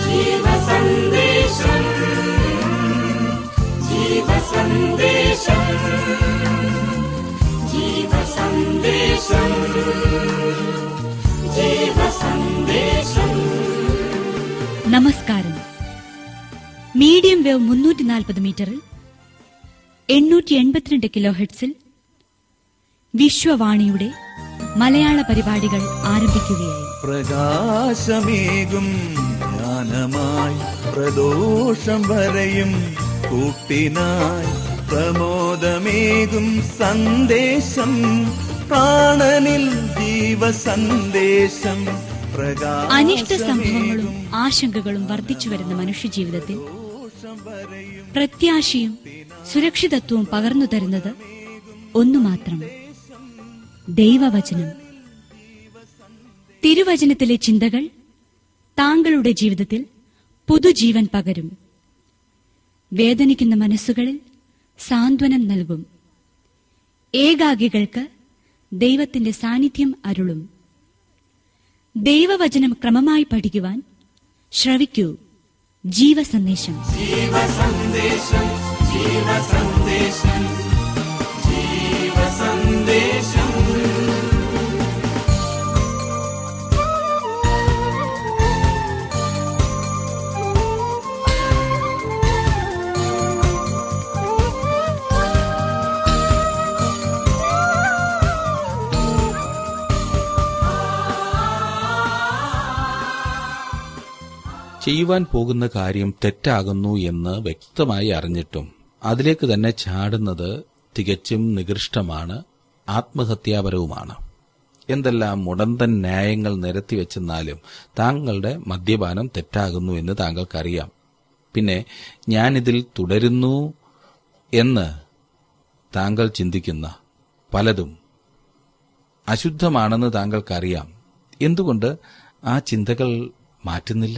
ജീവസന്ദേശം ജീവസന്ദേശം ജീവസന്ദേശം ജീവസന്ദേശം നമസ്കാരം medium wave മുന്നൂറ്റി നാൽപ്പത് മീറ്ററിൽ എണ്ണൂറ്റി എൺപത്തിരണ്ട് കിലോ ഹെഡ്സിൽ വിശ്വവാണിയുടെ മലയാള പരിപാടികൾ ആരംഭിക്കുകയായി പ്രകാശമേകും ജ്ഞാനമായി പ്രദോഷം വരെയും കൂട്ടിനായി പ്രമോദമേകും സന്ദേശം പ്രാണനിൽ ജീവസന്ദേശം അനിഷ്ട സംഭവങ്ങളും പ്രകാശമേകും ആശങ്കകളും വർദ്ധിച്ചു വരുന്ന മനുഷ്യജീവിതത്തിൽ പ്രദോഷം വരെയും പ്രത്യാശയും സുരക്ഷിതത്വവും പകർന്നു തരുന്നത് ഒന്നു മാത്രം ദൈവവചനം തിരുവചനത്തിലെ ചിന്തകൾ താങ്കളുടെ ജീവിതത്തിൽ പുതുജീവൻ പകരും വേദനിക്കുന്ന മനസ്സുകളിൽ സാന്ത്വനം നൽകും ഏകാഗികൾക്ക് ദൈവത്തിന്റെ സാന്നിധ്യം അരുളും ദൈവവചനം ക്രമമായി പഠിക്കുവാൻ ശ്രവിക്കൂ ജീവസന്ദേശം ജീവസന്ദേശം ജീവസന്ദേശം ജീവസന്ദേശം ചെയ്യുവാൻ പോകുന്ന കാര്യം തെറ്റാകുന്നു എന്ന് വ്യക്തമായി അറിഞ്ഞിട്ടും അതിലേക്ക് തന്നെ ചാടുന്നത് തികച്ചും നികൃഷ്ടമാണ് ആത്മഹത്യാപരവുമാണ് എന്തെല്ലാം മുടന്തൻ ന്യായങ്ങൾ നിരത്തിവെച്ചെന്നാലും താങ്കളുടെ മദ്യപാനം തെറ്റാകുന്നു എന്ന് താങ്കൾക്കറിയാം പിന്നെ ഞാനിതിൽ തുടരുന്നു എന്ന് താങ്കൾ ചിന്തിക്കുന്ന പലതും അശുദ്ധമാണെന്ന് താങ്കൾക്കറിയാം എന്തുകൊണ്ട് ആ ചിന്തകൾ മാറ്റുന്നില്ല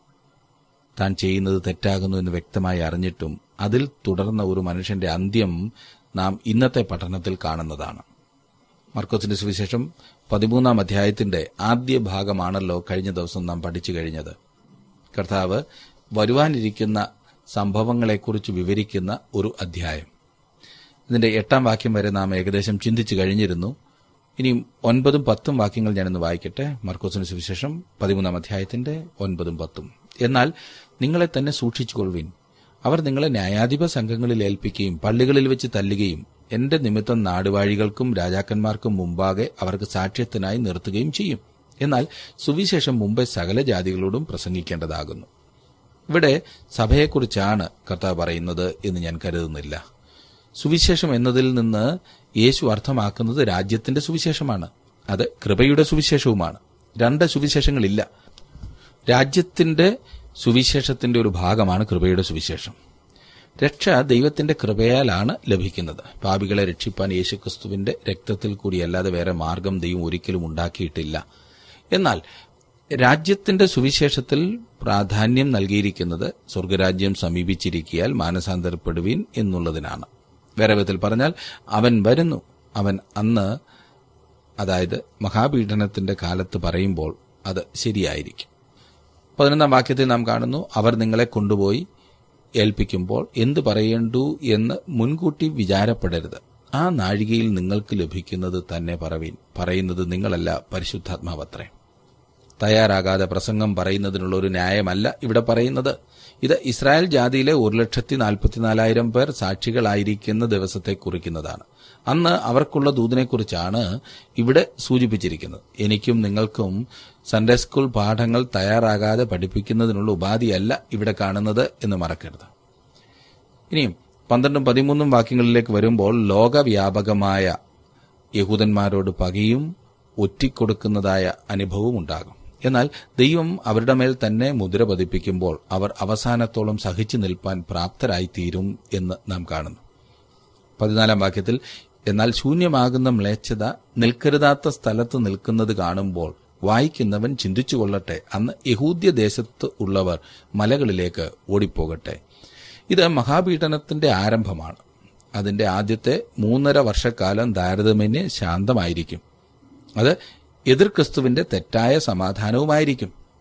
താൻ ചെയ്യുന്നത് തെറ്റാകുന്നു എന്ന് വ്യക്തമായി അറിഞ്ഞിട്ടും അതിൽ തുടർന്ന ഒരു മനുഷ്യന്റെ അന്ത്യം നാം ഇന്നത്തെ പഠനത്തിൽ കാണുന്നതാണ് മർക്കോസിന്റെ സുവിശേഷം പതിമൂന്നാം അധ്യായത്തിന്റെ ആദ്യ ഭാഗമാണല്ലോ കഴിഞ്ഞ ദിവസം നാം പഠിച്ചു കഴിഞ്ഞത് കർത്താവ് വരുവാനിരിക്കുന്ന സംഭവങ്ങളെക്കുറിച്ച് വിവരിക്കുന്ന ഒരു അധ്യായം ഇതിന്റെ എട്ടാം വാക്യം വരെ നാം ഏകദേശം ചിന്തിച്ചു കഴിഞ്ഞിരുന്നു ഇനിയും ഒൻപതും പത്തും വാക്യങ്ങൾ ഞാനിന്ന് വായിക്കട്ടെ മർക്കോസിന് സുവിശേഷം പതിമൂന്നാം അധ്യായത്തിന്റെ ഒൻപതും പത്തും എന്നാൽ നിങ്ങളെ തന്നെ സൂക്ഷിച്ചുകൊള്ളുവിൻ അവർ നിങ്ങളെ ന്യായാധിപ സംഘങ്ങളിൽ ഏൽപ്പിക്കുകയും പള്ളികളിൽ വെച്ച് തല്ലുകയും എന്റെ നിമിത്തം നാടുവാഴികൾക്കും രാജാക്കന്മാർക്കും മുമ്പാകെ അവർക്ക് സാക്ഷ്യത്തിനായി നിർത്തുകയും ചെയ്യും എന്നാൽ സുവിശേഷം മുമ്പേ സകല ജാതികളോടും പ്രസംഗിക്കേണ്ടതാകുന്നു ഇവിടെ സഭയെക്കുറിച്ചാണ് കർത്താവ് പറയുന്നത് എന്ന് ഞാൻ കരുതുന്നില്ല സുവിശേഷം എന്നതിൽ നിന്ന് യേശു അർത്ഥമാക്കുന്നത് രാജ്യത്തിന്റെ സുവിശേഷമാണ് അത് കൃപയുടെ സുവിശേഷവുമാണ് രണ്ട് സുവിശേഷങ്ങളില്ല രാജ്യത്തിന്റെ സുവിശേഷത്തിന്റെ ഒരു ഭാഗമാണ് കൃപയുടെ സുവിശേഷം രക്ഷ ദൈവത്തിന്റെ കൃപയാലാണ് ലഭിക്കുന്നത് പാപികളെ രക്ഷിപ്പാൻ യേശുക്രിസ്തുവിന്റെ രക്തത്തിൽ കൂടിയല്ലാതെ വേറെ മാർഗം ദൈവം ഒരിക്കലും ഉണ്ടാക്കിയിട്ടില്ല എന്നാൽ രാജ്യത്തിന്റെ സുവിശേഷത്തിൽ പ്രാധാന്യം നൽകിയിരിക്കുന്നത് സ്വർഗരാജ്യം സമീപിച്ചിരിക്കിയാൽ മാനസാന്തരപ്പെടുവീൻ എന്നുള്ളതിനാണ് വേറെ വിധത്തിൽ പറഞ്ഞാൽ അവൻ വരുന്നു അവൻ അന്ന് അതായത് മഹാപീഡനത്തിന്റെ കാലത്ത് പറയുമ്പോൾ അത് ശരിയായിരിക്കും പതിനൊന്നാം വാക്യത്തിൽ നാം കാണുന്നു അവർ നിങ്ങളെ കൊണ്ടുപോയി ഏൽപ്പിക്കുമ്പോൾ എന്തു പറയേണ്ടു എന്ന് മുൻകൂട്ടി വിചാരപ്പെടരുത് ആ നാഴികയിൽ നിങ്ങൾക്ക് ലഭിക്കുന്നത് തന്നെ പറവീൻ പറയുന്നത് നിങ്ങളല്ല പരിശുദ്ധാത്മാവത്രേ തയ്യാറാകാതെ പ്രസംഗം പറയുന്നതിനുള്ള ഒരു ന്യായമല്ല ഇവിടെ പറയുന്നത് ഇത് ഇസ്രായേൽ ജാതിയിലെ ഒരു ലക്ഷത്തി നാൽപ്പത്തിനാലായിരം പേർ സാക്ഷികളായിരിക്കുന്ന ദിവസത്തെ കുറിക്കുന്നതാണ് അന്ന് അവർക്കുള്ള ദൂതിനെക്കുറിച്ചാണ് ഇവിടെ സൂചിപ്പിച്ചിരിക്കുന്നത് എനിക്കും നിങ്ങൾക്കും സൺഡേ സ്കൂൾ പാഠങ്ങൾ തയ്യാറാകാതെ പഠിപ്പിക്കുന്നതിനുള്ള ഉപാധിയല്ല ഇവിടെ കാണുന്നത് എന്ന് മറക്കരുത് ഇനിയും പന്ത്രണ്ടും പതിമൂന്നും വാക്യങ്ങളിലേക്ക് വരുമ്പോൾ ലോകവ്യാപകമായ യഹൂദന്മാരോട് പകയും ഒറ്റിക്കൊടുക്കുന്നതായ അനുഭവവും ഉണ്ടാകും എന്നാൽ ദൈവം അവരുടെ മേൽ തന്നെ മുദ്ര പതിപ്പിക്കുമ്പോൾ അവർ അവസാനത്തോളം സഹിച്ചു നിൽപ്പാൻ പ്രാപ്തരായിത്തീരും എന്ന് നാം കാണുന്നു പതിനാലാം വാക്യത്തിൽ എന്നാൽ ശൂന്യമാകുന്ന മ്ലേച്ഛത നിൽക്കരുതാത്ത സ്ഥലത്ത് നിൽക്കുന്നത് കാണുമ്പോൾ വായിക്കുന്നവൻ ചിന്തിച്ചുകൊള്ളട്ടെ അന്ന് യഹൂദ്യ ദേശത്ത് ഉള്ളവർ മലകളിലേക്ക് ഓടിപ്പോകട്ടെ ഇത് മഹാപീഡനത്തിന്റെ ആരംഭമാണ് അതിന്റെ ആദ്യത്തെ മൂന്നര വർഷക്കാലം താരതമ്യേന ശാന്തമായിരിക്കും അത് എതിർ ക്രിസ്തുവിന്റെ തെറ്റായ സമാധാനവുമായിരിക്കും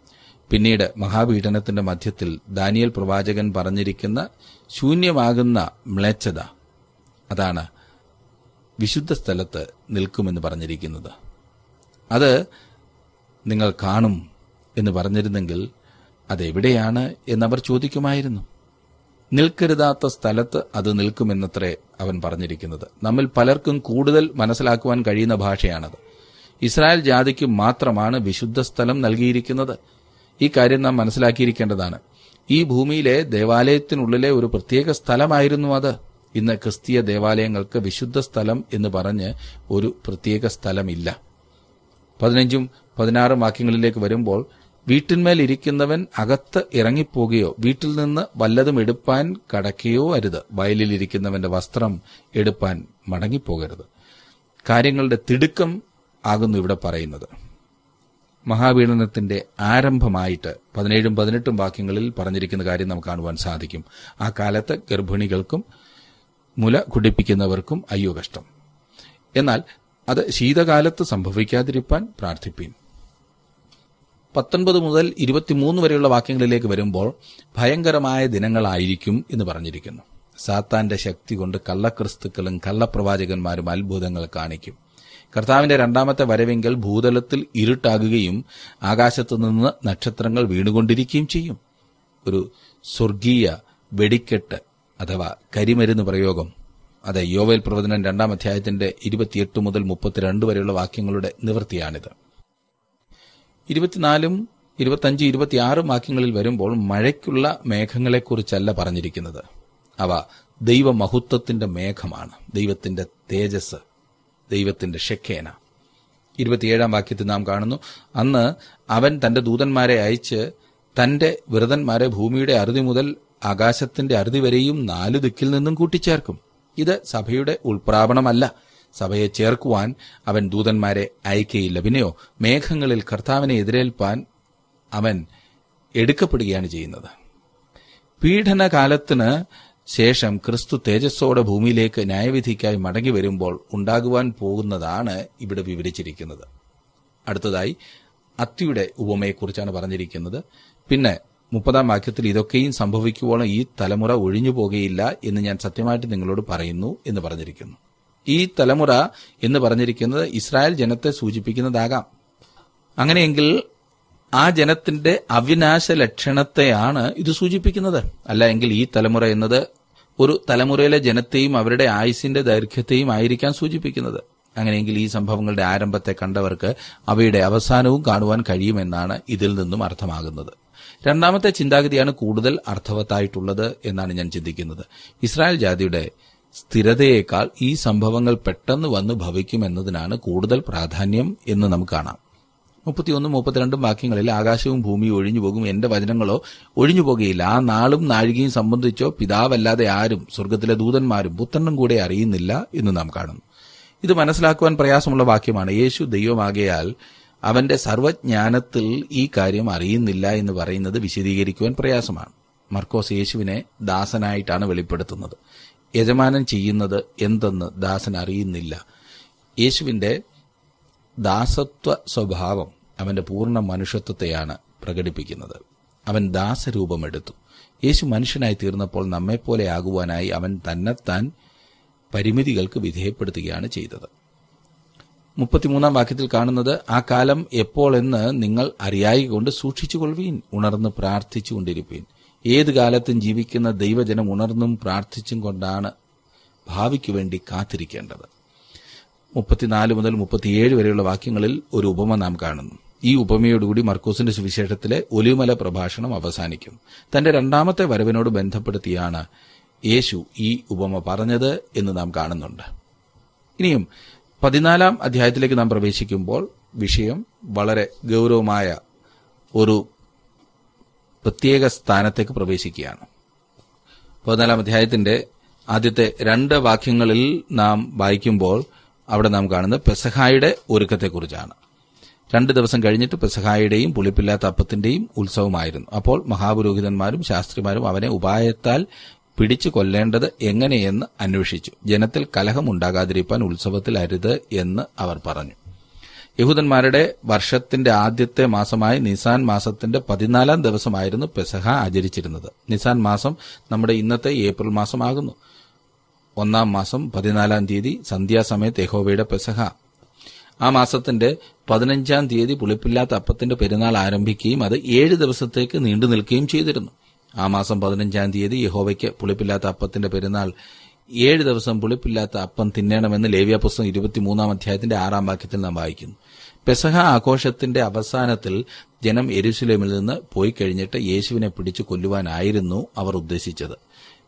പിന്നീട് മഹാപീഡനത്തിന്റെ മധ്യത്തിൽ ദാനിയൽ പ്രവാചകൻ പറഞ്ഞിരിക്കുന്ന ശൂന്യമാകുന്ന മ്ലേച്ഛത അതാണ് വിശുദ്ധ സ്ഥലത്ത് നിൽക്കുമെന്ന് പറഞ്ഞിരിക്കുന്നത് അത് നിങ്ങൾ കാണും എന്ന് പറഞ്ഞിരുന്നെങ്കിൽ അതെവിടെയാണ് എന്നവർ ചോദിക്കുമായിരുന്നു നിൽക്കരുതാത്ത സ്ഥലത്ത് അത് നിൽക്കുമെന്നത്രേ അവൻ പറഞ്ഞിരിക്കുന്നത് നമ്മിൽ പലർക്കും കൂടുതൽ മനസ്സിലാക്കുവാൻ കഴിയുന്ന ഭാഷയാണത് ഇസ്രായേൽ ജാതിക്ക് മാത്രമാണ് വിശുദ്ധ സ്ഥലം നൽകിയിരിക്കുന്നത് ഈ കാര്യം നാം മനസ്സിലാക്കിയിരിക്കേണ്ടതാണ് ഈ ഭൂമിയിലെ ദേവാലയത്തിനുള്ളിലെ ഒരു പ്രത്യേക സ്ഥലമായിരുന്നു അത് ഇന്ന് ക്രിസ്തീയ ദേവാലയങ്ങൾക്ക് വിശുദ്ധ സ്ഥലം എന്ന് പറഞ്ഞ് ഒരു പ്രത്യേക സ്ഥലമില്ല പതിനഞ്ചും പതിനാറും വാക്യങ്ങളിലേക്ക് വരുമ്പോൾ വീട്ടിന്മേൽ ഇരിക്കുന്നവൻ അകത്ത് ഇറങ്ങിപ്പോകുകയോ വീട്ടിൽ നിന്ന് വല്ലതും എടുപ്പാൻ കടക്കുകയോ അരുത് വയലിൽ ഇരിക്കുന്നവന്റെ വസ്ത്രം എടുപ്പാൻ മടങ്ങിപ്പോകരുത് കാര്യങ്ങളുടെ തിടുക്കം ആകുന്നു ഇവിടെ പറയുന്നത് മഹാപീഡനത്തിന്റെ ആരംഭമായിട്ട് പതിനേഴും പതിനെട്ടും വാക്യങ്ങളിൽ പറഞ്ഞിരിക്കുന്ന കാര്യം നമുക്ക് കാണുവാൻ സാധിക്കും ആ കാലത്ത് ഗർഭിണികൾക്കും മുല കുടിപ്പിക്കുന്നവർക്കും അയ്യോ കഷ്ടം എന്നാൽ അത് ശീതകാലത്ത് സംഭവിക്കാതിരിക്കാൻ പ്രാർത്ഥിപ്പീൻ പത്തൊൻപത് മുതൽ ഇരുപത്തിമൂന്ന് വരെയുള്ള വാക്യങ്ങളിലേക്ക് വരുമ്പോൾ ഭയങ്കരമായ ദിനങ്ങളായിരിക്കും എന്ന് പറഞ്ഞിരിക്കുന്നു സാത്താന്റെ ശക്തി കൊണ്ട് കള്ളക്രിസ്തുക്കളും കള്ളപ്രവാചകന്മാരും അത്ഭുതങ്ങൾ കാണിക്കും കർത്താവിന്റെ രണ്ടാമത്തെ വരവെങ്കിൽ ഭൂതലത്തിൽ ഇരുട്ടാകുകയും ആകാശത്തു നിന്ന് നക്ഷത്രങ്ങൾ വീണുകൊണ്ടിരിക്കുകയും ചെയ്യും ഒരു സ്വർഗീയ വെടിക്കെട്ട് അഥവാ കരിമരുന്ന് പ്രയോഗം അത് യോവേൽ പ്രവചനം രണ്ടാം അധ്യായത്തിന്റെ ഇരുപത്തിയെട്ട് മുതൽ മുപ്പത്തിരണ്ട് വരെയുള്ള വാക്യങ്ങളുടെ നിവൃത്തിയാണിത് ഇരുപത്തിനാലും ഇരുപത്തഞ്ച് ഇരുപത്തിയാറും വാക്യങ്ങളിൽ വരുമ്പോൾ മഴയ്ക്കുള്ള മേഘങ്ങളെക്കുറിച്ചല്ല പറഞ്ഞിരിക്കുന്നത് അവ ദൈവമഹത്വത്തിന്റെ മേഘമാണ് ദൈവത്തിന്റെ തേജസ് ദൈവത്തിന്റെ ഷെക്കേന ഇരുപത്തിയേഴാം വാക്യത്തിൽ നാം കാണുന്നു അന്ന് അവൻ തന്റെ ദൂതന്മാരെ അയച്ച് തന്റെ വ്രതന്മാരെ ഭൂമിയുടെ അറുതി മുതൽ ആകാശത്തിന്റെ അറുതി വരെയും നാലു ദിക്കിൽ നിന്നും കൂട്ടിച്ചേർക്കും ഇത് സഭയുടെ ഉൾപ്രാപണമല്ല സഭയെ ചേർക്കുവാൻ അവൻ ദൂതന്മാരെ അയക്കയില്ല പിന്നെയോ മേഘങ്ങളിൽ കർത്താവിനെ എതിരേൽപ്പാൻ അവൻ എടുക്കപ്പെടുകയാണ് ചെയ്യുന്നത് പീഡനകാലത്തിന് ശേഷം ക്രിസ്തു തേജസ്സോടെ ഭൂമിയിലേക്ക് ന്യായവിധിക്കായി മടങ്ങി വരുമ്പോൾ ഉണ്ടാകുവാൻ പോകുന്നതാണ് ഇവിടെ വിവരിച്ചിരിക്കുന്നത് അടുത്തതായി അത്തിയുടെ ഉപമയെക്കുറിച്ചാണ് പറഞ്ഞിരിക്കുന്നത് പിന്നെ മുപ്പതാം വാക്യത്തിൽ ഇതൊക്കെയും സംഭവിക്കുവോളം ഈ തലമുറ ഒഴിഞ്ഞു പോകുകയില്ല എന്ന് ഞാൻ സത്യമായിട്ട് നിങ്ങളോട് പറയുന്നു എന്ന് പറഞ്ഞിരിക്കുന്നു ഈ തലമുറ എന്ന് പറഞ്ഞിരിക്കുന്നത് ഇസ്രായേൽ ജനത്തെ സൂചിപ്പിക്കുന്നതാകാം അങ്ങനെയെങ്കിൽ ആ ജനത്തിന്റെ അവിനാശ ലക്ഷണത്തെയാണ് ഇത് സൂചിപ്പിക്കുന്നത് അല്ല എങ്കിൽ ഈ തലമുറ എന്നത് ഒരു തലമുറയിലെ ജനത്തെയും അവരുടെ ആയുസിന്റെ ദൈർഘ്യത്തെയും ആയിരിക്കാൻ സൂചിപ്പിക്കുന്നത് അങ്ങനെയെങ്കിൽ ഈ സംഭവങ്ങളുടെ ആരംഭത്തെ കണ്ടവർക്ക് അവയുടെ അവസാനവും കാണുവാൻ കഴിയുമെന്നാണ് ഇതിൽ നിന്നും അർത്ഥമാകുന്നത് രണ്ടാമത്തെ ചിന്താഗതിയാണ് കൂടുതൽ അർത്ഥവത്തായിട്ടുള്ളത് എന്നാണ് ഞാൻ ചിന്തിക്കുന്നത് ഇസ്രായേൽ ജാതിയുടെ സ്ഥിരതയേക്കാൾ ഈ സംഭവങ്ങൾ പെട്ടെന്ന് വന്ന് ഭവിക്കുമെന്നതിനാണ് കൂടുതൽ പ്രാധാന്യം എന്ന് നമുക്ക് കാണാം മുപ്പത്തിയൊന്നും മുപ്പത്തിരണ്ടും വാക്യങ്ങളിൽ ആകാശവും ഭൂമിയും ഒഴിഞ്ഞു പോകും എന്റെ വചനങ്ങളോ ഒഴിഞ്ഞു പോകുകയില്ല ആ നാളും നാഴികയും സംബന്ധിച്ചോ പിതാവല്ലാതെ ആരും സ്വർഗത്തിലെ ദൂതന്മാരും പുത്രനും കൂടെ അറിയുന്നില്ല എന്ന് നാം കാണുന്നു ഇത് മനസ്സിലാക്കുവാൻ പ്രയാസമുള്ള വാക്യമാണ് യേശു ദൈവമാകയാൽ അവന്റെ സർവജ്ഞാനത്തിൽ ഈ കാര്യം അറിയുന്നില്ല എന്ന് പറയുന്നത് വിശദീകരിക്കുവാൻ പ്രയാസമാണ് മർക്കോസ് യേശുവിനെ ദാസനായിട്ടാണ് വെളിപ്പെടുത്തുന്നത് യജമാനൻ ചെയ്യുന്നത് എന്തെന്ന് ദാസൻ അറിയുന്നില്ല യേശുവിന്റെ ദാസത്വ സ്വഭാവം അവന്റെ പൂർണ്ണ മനുഷ്യത്വത്തെയാണ് പ്രകടിപ്പിക്കുന്നത് അവൻ ദാസരൂപമെടുത്തു യേശു മനുഷ്യനായി തീർന്നപ്പോൾ നമ്മെപ്പോലെ ആകുവാനായി അവൻ തന്നെത്താൻ പരിമിതികൾക്ക് വിധേയപ്പെടുത്തുകയാണ് ചെയ്തത് മുപ്പത്തിമൂന്നാം വാക്യത്തിൽ കാണുന്നത് ആ കാലം എപ്പോൾ എന്ന് നിങ്ങൾ അറിയായികൊണ്ട് സൂക്ഷിച്ചുകൊള്ളുവീൻ ഉണർന്ന് പ്രാർത്ഥിച്ചുകൊണ്ടിരിപ്പീൻ ഏത് കാലത്തും ജീവിക്കുന്ന ദൈവജനം ഉണർന്നും പ്രാർത്ഥിച്ചും കൊണ്ടാണ് ഭാവിക്കു വേണ്ടി കാത്തിരിക്കേണ്ടത് മുപ്പത്തിനാല് മുതൽ മുപ്പത്തിയേഴ് വരെയുള്ള വാക്യങ്ങളിൽ ഒരു ഉപമ നാം കാണുന്നു ഈ ഉപമയോടുകൂടി മർക്കോസിന്റെ സുവിശേഷത്തിലെ ഒലിമല പ്രഭാഷണം അവസാനിക്കും തന്റെ രണ്ടാമത്തെ വരവിനോട് ബന്ധപ്പെടുത്തിയാണ് യേശു ഈ ഉപമ പറഞ്ഞത് എന്ന് നാം കാണുന്നുണ്ട് ഇനിയും പതിനാലാം അധ്യായത്തിലേക്ക് നാം പ്രവേശിക്കുമ്പോൾ വിഷയം വളരെ ഗൗരവമായ ഒരു പ്രത്യേക സ്ഥാനത്തേക്ക് പ്രവേശിക്കുകയാണ് പതിനാലാം അധ്യായത്തിന്റെ ആദ്യത്തെ രണ്ട് വാക്യങ്ങളിൽ നാം വായിക്കുമ്പോൾ അവിടെ നാം കാണുന്നത് പെസഹായുടെ ഒരുക്കത്തെക്കുറിച്ചാണ് രണ്ട് ദിവസം കഴിഞ്ഞിട്ട് പെസഹായുടെയും പുളിപ്പില്ലാത്ത അപ്പത്തിന്റെയും ഉത്സവമായിരുന്നു അപ്പോൾ മഹാപുരോഹിതന്മാരും ശാസ്ത്രിമാരും അവനെ ഉപായത്താൽ പിടിച്ചു കൊല്ലേണ്ടത് എങ്ങനെയെന്ന് അന്വേഷിച്ചു ജനത്തിൽ കലഹമുണ്ടാകാതിരിക്കാൻ ഉത്സവത്തിൽ അരുത് എന്ന് അവർ പറഞ്ഞു യഹൂദന്മാരുടെ വർഷത്തിന്റെ ആദ്യത്തെ മാസമായ നിസാൻ മാസത്തിന്റെ പതിനാലാം ദിവസമായിരുന്നു പെസഹ ആചരിച്ചിരുന്നത് നിസാൻ മാസം നമ്മുടെ ഇന്നത്തെ ഏപ്രിൽ മാസമാകുന്നു ഒന്നാം മാസം പതിനാലാം തീയതി സന്ധ്യാസമയത്ത് യഹോവയുടെ പെസഹ ആ മാസത്തിന്റെ പതിനഞ്ചാം തീയതി പുളിപ്പില്ലാത്ത അപ്പത്തിന്റെ പെരുന്നാൾ ആരംഭിക്കുകയും അത് ഏഴ് ദിവസത്തേക്ക് നീണ്ടു നിൽക്കുകയും ചെയ്തിരുന്നു ആ മാസം പതിനഞ്ചാം തീയതി യഹോവയ്ക്ക് പുളിപ്പില്ലാത്ത അപ്പത്തിന്റെ പെരുന്നാൾ ഏഴ് ദിവസം പുളിപ്പില്ലാത്ത അപ്പം തിന്നണമെന്ന് ലേവ്യ പുസ്തകം ഇരുപത്തിമൂന്നാം അധ്യായത്തിന്റെ ആറാം വാക്യത്തിൽ നാം വായിക്കുന്നു പെസഹ ആഘോഷത്തിന്റെ അവസാനത്തിൽ ജനം എരുസലേമിൽ നിന്ന് പോയി കഴിഞ്ഞിട്ട് യേശുവിനെ പിടിച്ചു കൊല്ലുവാനായിരുന്നു അവർ ഉദ്ദേശിച്ചത്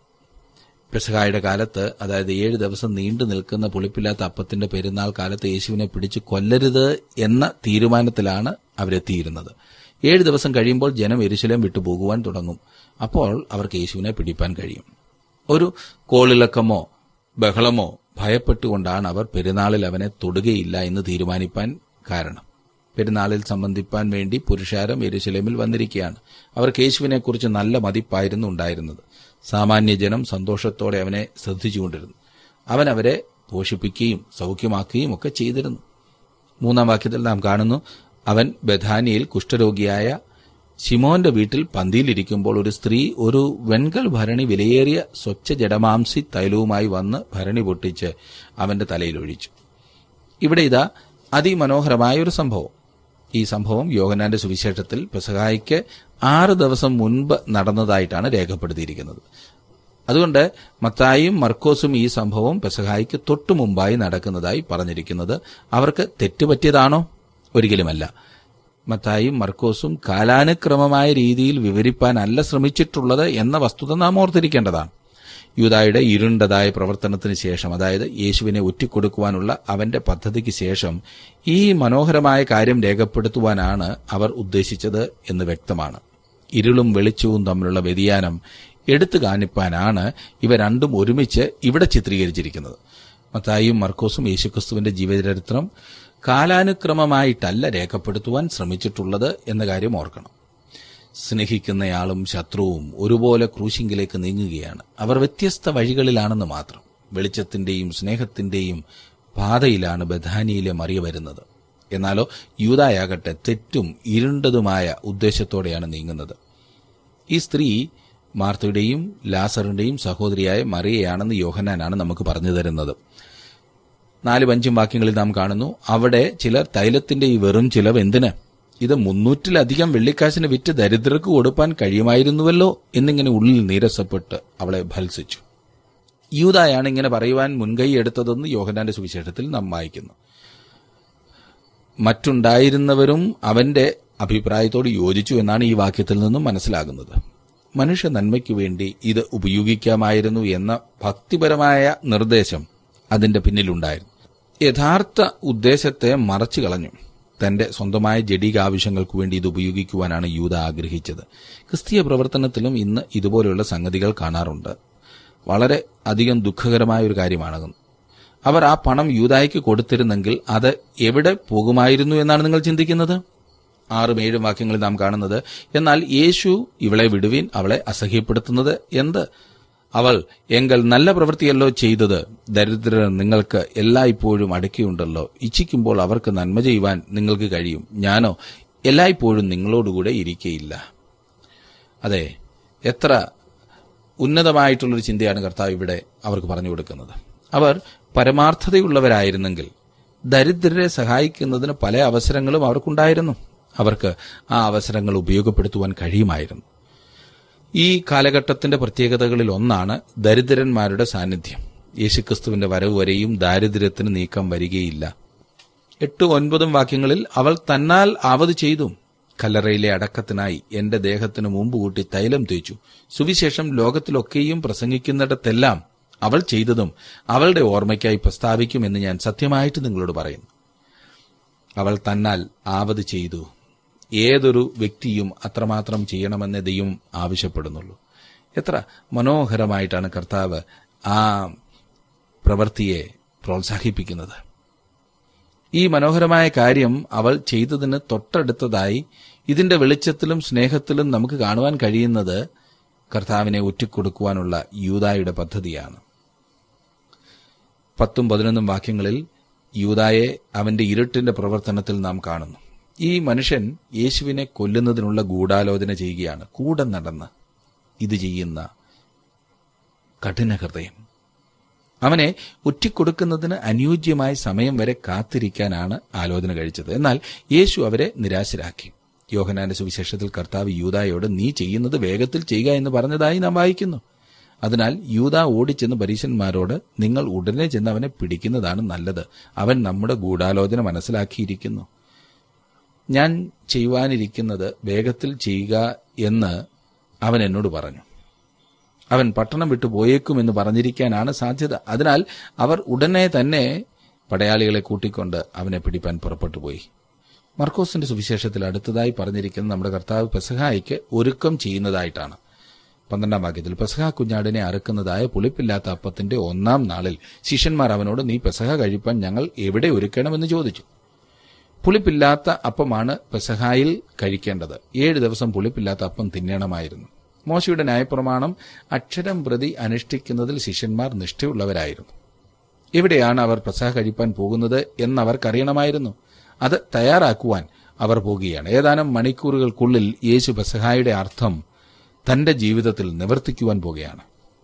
പെസഹായുടെ കാലത്ത് അതായത് ഏഴ് ദിവസം നീണ്ടു നിൽക്കുന്ന പുളിപ്പില്ലാത്ത അപ്പത്തിന്റെ പെരുന്നാൾ കാലത്ത് യേശുവിനെ പിടിച്ച് കൊല്ലരുത് എന്ന തീരുമാനത്തിലാണ് അവരെത്തിയിരുന്നത് ഏഴ് ദിവസം കഴിയുമ്പോൾ ജനം എരുശലേം വിട്ടുപോകുവാൻ തുടങ്ങും അപ്പോൾ അവർക്ക് യേശുവിനെ പിടിപ്പാൻ കഴിയും ഒരു കോളിളക്കമോ ബഹളമോ ഭയപ്പെട്ടുകൊണ്ടാണ് അവർ പെരുന്നാളിൽ അവനെ തൊടുകയില്ല എന്ന് തീരുമാനിപ്പാൻ കാരണം പെരുന്നാളിൽ സംബന്ധിപ്പാൻ വേണ്ടി പുരുഷാരം എരുശലേമിൽ വന്നിരിക്കുകയാണ് അവർക്ക് യേശുവിനെക്കുറിച്ച് നല്ല മതിപ്പായിരുന്നു ഉണ്ടായിരുന്നത് സാമാന്യ ജനം സന്തോഷത്തോടെ അവനെ ശ്രദ്ധിച്ചുകൊണ്ടിരുന്നു അവൻ അവരെ പോഷിപ്പിക്കുകയും സൗഖ്യമാക്കുകയും ഒക്കെ ചെയ്തിരുന്നു മൂന്നാം വാക്യത്തിൽ നാം കാണുന്നു അവൻ ബഥാനിയിൽ കുഷ്ഠരോഗിയായ ശിമോന്റെ വീട്ടിൽ പന്തിയിലിരിക്കുമ്പോൾ ഒരു സ്ത്രീ ഒരു വെൺകൽ ഭരണി വിലയേറിയ സ്വച്ഛ ജഡമാംസി തൈലവുമായി വന്ന് ഭരണി പൊട്ടിച്ച് അവന്റെ തലയിൽ ഒഴിച്ചു ഇവിടെ ഇതാ അതിമനോഹരമായ ഒരു സംഭവം ഈ സംഭവം യോഹനാന്റെ സുവിശേഷത്തിൽ പെസഹായിക്ക് ആറ് ദിവസം മുൻപ് നടന്നതായിട്ടാണ് രേഖപ്പെടുത്തിയിരിക്കുന്നത് അതുകൊണ്ട് മത്തായും മർക്കോസും ഈ സംഭവം പെസഹായിക്ക് തൊട്ടു മുമ്പായി നടക്കുന്നതായി പറഞ്ഞിരിക്കുന്നത് അവർക്ക് തെറ്റുപറ്റിയതാണോ ഒരിക്കലുമല്ല മത്തായും മർക്കോസും കാലാനുക്രമമായ രീതിയിൽ വിവരിപ്പാനല്ല ശ്രമിച്ചിട്ടുള്ളത് എന്ന വസ്തുത നാം ഓർത്തിരിക്കേണ്ടതാണ് യൂതായുടെ ഇരുണ്ടതായ പ്രവർത്തനത്തിന് ശേഷം അതായത് യേശുവിനെ ഒറ്റിക്കൊടുക്കുവാനുള്ള അവന്റെ പദ്ധതിക്ക് ശേഷം ഈ മനോഹരമായ കാര്യം രേഖപ്പെടുത്തുവാനാണ് അവർ ഉദ്ദേശിച്ചത് എന്ന് വ്യക്തമാണ് ഇരുളും വെളിച്ചവും തമ്മിലുള്ള വ്യതിയാനം എടുത്തു കാണിപ്പാനാണ് ഇവ രണ്ടും ഒരുമിച്ച് ഇവിടെ ചിത്രീകരിച്ചിരിക്കുന്നത് മത്തായും മർക്കോസും യേശുക്രിസ്തുവിന്റെ ജീവചരിത്രം കാലാനുക്രമമായിട്ടല്ല രേഖപ്പെടുത്തുവാൻ ശ്രമിച്ചിട്ടുള്ളത് എന്ന കാര്യം ഓർക്കണം സ്നേഹിക്കുന്നയാളും ശത്രുവും ഒരുപോലെ ക്രൂശിങ്കിലേക്ക് നീങ്ങുകയാണ് അവർ വ്യത്യസ്ത വഴികളിലാണെന്ന് മാത്രം വെളിച്ചത്തിന്റെയും സ്നേഹത്തിന്റെയും പാതയിലാണ് ബഥാനിയിലെ മറിയ വരുന്നത് എന്നാലോ യൂതായാകട്ടെ തെറ്റും ഇരുണ്ടതുമായ ഉദ്ദേശത്തോടെയാണ് നീങ്ങുന്നത് ഈ സ്ത്രീ മാർത്തയുടെയും ലാസറിന്റെയും സഹോദരിയായ മറിയയാണെന്ന് യോഹനാനാണ് നമുക്ക് പറഞ്ഞു തരുന്നത് നാലും അഞ്ചും വാക്യങ്ങളിൽ നാം കാണുന്നു അവിടെ ചിലർ തൈലത്തിന്റെ ഈ വെറും ചിലവ് എന്തിന് ഇത് മുന്നൂറ്റിലധികം വെള്ളിക്കാശിന് വിറ്റ് ദരിദ്രർക്ക് കൊടുപ്പാൻ കഴിയുമായിരുന്നുവല്ലോ എന്നിങ്ങനെ ഉള്ളിൽ നീരസപ്പെട്ട് അവളെ ഭത്സിച്ചു യൂതായാണ് ഇങ്ങനെ പറയുവാൻ മുൻകൈ എടുത്തതെന്ന് യോഹനാന്റെ സുവിശേഷത്തിൽ നാം വായിക്കുന്നു മറ്റുണ്ടായിരുന്നവരും അവന്റെ അഭിപ്രായത്തോട് യോജിച്ചു എന്നാണ് ഈ വാക്യത്തിൽ നിന്നും മനസ്സിലാകുന്നത് മനുഷ്യ നന്മയ്ക്കു വേണ്ടി ഇത് ഉപയോഗിക്കാമായിരുന്നു എന്ന ഭക്തിപരമായ നിർദ്ദേശം അതിന്റെ പിന്നിലുണ്ടായിരുന്നു യഥാർത്ഥ ഉദ്ദേശത്തെ മറച്ചു കളഞ്ഞു തന്റെ സ്വന്തമായ ജഡിക ആവശ്യങ്ങൾക്കു വേണ്ടി ഇത് ഉപയോഗിക്കുവാനാണ് യൂത ആഗ്രഹിച്ചത് ക്രിസ്തീയ പ്രവർത്തനത്തിലും ഇന്ന് ഇതുപോലെയുള്ള സംഗതികൾ കാണാറുണ്ട് വളരെ അധികം ദുഃഖകരമായ ഒരു കാര്യമാണ് അവർ ആ പണം യൂതായ്ക്ക് കൊടുത്തിരുന്നെങ്കിൽ അത് എവിടെ പോകുമായിരുന്നു എന്നാണ് നിങ്ങൾ ചിന്തിക്കുന്നത് ആറും ഏഴും വാക്യങ്ങളിൽ നാം കാണുന്നത് എന്നാൽ യേശു ഇവളെ വിടുവിൻ അവളെ അസഹ്യപ്പെടുത്തുന്നത് എന്ത് അവൾ എങ്കൽ നല്ല പ്രവൃത്തിയല്ലോ ചെയ്തത് ദരിദ്രർ നിങ്ങൾക്ക് എല്ലായ്പ്പോഴും അടക്കിയുണ്ടല്ലോ ഇച്ഛിക്കുമ്പോൾ അവർക്ക് നന്മ ചെയ്യുവാൻ നിങ്ങൾക്ക് കഴിയും ഞാനോ എല്ലായ്പ്പോഴും നിങ്ങളോടുകൂടെ ഇരിക്കയില്ല അതെ എത്ര ഉന്നതമായിട്ടുള്ളൊരു ചിന്തയാണ് കർത്താവ് ഇവിടെ അവർക്ക് പറഞ്ഞു കൊടുക്കുന്നത് അവർ പരമാർത്ഥതയുള്ളവരായിരുന്നെങ്കിൽ ദരിദ്രരെ സഹായിക്കുന്നതിന് പല അവസരങ്ങളും അവർക്കുണ്ടായിരുന്നു അവർക്ക് ആ അവസരങ്ങൾ ഉപയോഗപ്പെടുത്തുവാൻ കഴിയുമായിരുന്നു ഈ കാലഘട്ടത്തിന്റെ പ്രത്യേകതകളിൽ ഒന്നാണ് ദരിദ്രന്മാരുടെ സാന്നിധ്യം യേശുക്രിസ്തുവിന്റെ വരവ് വരെയും ദാരിദ്ര്യത്തിന് നീക്കം വരികയില്ല എട്ട് ഒൻപതും വാക്യങ്ങളിൽ അവൾ തന്നാൽ ആവത് ചെയ്തു കല്ലറയിലെ അടക്കത്തിനായി എന്റെ ദേഹത്തിന് മുമ്പ് കൂട്ടി തൈലം തേച്ചു സുവിശേഷം ലോകത്തിലൊക്കെയും പ്രസംഗിക്കുന്നിടത്തെല്ലാം അവൾ ചെയ്തതും അവളുടെ ഓർമ്മയ്ക്കായി പ്രസ്താവിക്കുമെന്ന് ഞാൻ സത്യമായിട്ട് നിങ്ങളോട് പറയുന്നു അവൾ തന്നാൽ ആവത് ചെയ്തു ഏതൊരു വ്യക്തിയും അത്രമാത്രം ചെയ്യണമെന്ന് ദൈവം ആവശ്യപ്പെടുന്നുള്ളൂ എത്ര മനോഹരമായിട്ടാണ് കർത്താവ് ആ പ്രവൃത്തിയെ പ്രോത്സാഹിപ്പിക്കുന്നത് ഈ മനോഹരമായ കാര്യം അവൾ ചെയ്തതിന് തൊട്ടടുത്തതായി ഇതിന്റെ വെളിച്ചത്തിലും സ്നേഹത്തിലും നമുക്ക് കാണുവാൻ കഴിയുന്നത് കർത്താവിനെ ഒറ്റിക്കൊടുക്കുവാനുള്ള യൂതായുടെ പദ്ധതിയാണ് പത്തും പതിനൊന്നും വാക്യങ്ങളിൽ യൂതായെ അവന്റെ ഇരുട്ടിന്റെ പ്രവർത്തനത്തിൽ നാം കാണുന്നു ഈ മനുഷ്യൻ യേശുവിനെ കൊല്ലുന്നതിനുള്ള ഗൂഢാലോചന ചെയ്യുകയാണ് കൂടെ നടന്ന് ഇത് ചെയ്യുന്ന കഠിന ഹൃദയം അവനെ ഒറ്റിക്കൊടുക്കുന്നതിന് അനുയോജ്യമായ സമയം വരെ കാത്തിരിക്കാനാണ് ആലോചന കഴിച്ചത് എന്നാൽ യേശു അവരെ നിരാശരാക്കി യോഹനാന്റെ സുവിശേഷത്തിൽ കർത്താവ് യൂതായോട് നീ ചെയ്യുന്നത് വേഗത്തിൽ ചെയ്യുക എന്ന് പറഞ്ഞതായി നാം വായിക്കുന്നു അതിനാൽ യൂത ഓടിച്ചെന്ന് പരീശന്മാരോട് നിങ്ങൾ ഉടനെ ചെന്ന് അവനെ പിടിക്കുന്നതാണ് നല്ലത് അവൻ നമ്മുടെ ഗൂഢാലോചന മനസ്സിലാക്കിയിരിക്കുന്നു ഞാൻ ചെയ്യുവാനിരിക്കുന്നത് വേഗത്തിൽ ചെയ്യുക എന്ന് അവൻ എന്നോട് പറഞ്ഞു അവൻ പട്ടണം വിട്ടു പോയേക്കുമെന്ന് പറഞ്ഞിരിക്കാനാണ് സാധ്യത അതിനാൽ അവർ ഉടനെ തന്നെ പടയാളികളെ കൂട്ടിക്കൊണ്ട് അവനെ പിടിപ്പാൻ പുറപ്പെട്ടു പോയി മർക്കോസിന്റെ സുവിശേഷത്തിൽ അടുത്തതായി പറഞ്ഞിരിക്കുന്നത് നമ്മുടെ കർത്താവ് പെസഹായിക്ക് ഒരുക്കം ചെയ്യുന്നതായിട്ടാണ് പന്ത്രണ്ടാം വാക്യത്തിൽ പെസഹ കുഞ്ഞാടിനെ അറുക്കുന്നതായ പുളിപ്പില്ലാത്ത അപ്പത്തിന്റെ ഒന്നാം നാളിൽ ശിഷ്യന്മാർ അവനോട് നീ പെസഹ കഴിപ്പാൻ ഞങ്ങൾ എവിടെ ഒരുക്കണമെന്ന് ചോദിച്ചു പുളിപ്പില്ലാത്ത അപ്പമാണ് പെസഹായിൽ കഴിക്കേണ്ടത് ഏഴ് ദിവസം പുളിപ്പില്ലാത്ത അപ്പം തിന്നണമായിരുന്നു മോശയുടെ ന്യായപ്രമാണം അക്ഷരം പ്രതി അനുഷ്ഠിക്കുന്നതിൽ ശിഷ്യന്മാർ നിഷ്ഠയുള്ളവരായിരുന്നു എവിടെയാണ് അവർ പെസഹ കഴിപ്പാൻ പോകുന്നത് എന്നവർക്കറിയണമായിരുന്നു അത് തയ്യാറാക്കുവാൻ അവർ പോകുകയാണ് ഏതാനും മണിക്കൂറുകൾക്കുള്ളിൽ യേശു പെസഹായുടെ അർത്ഥം തന്റെ ജീവിതത്തിൽ നിവർത്തിക്കുവാൻ പോകുകയാണ്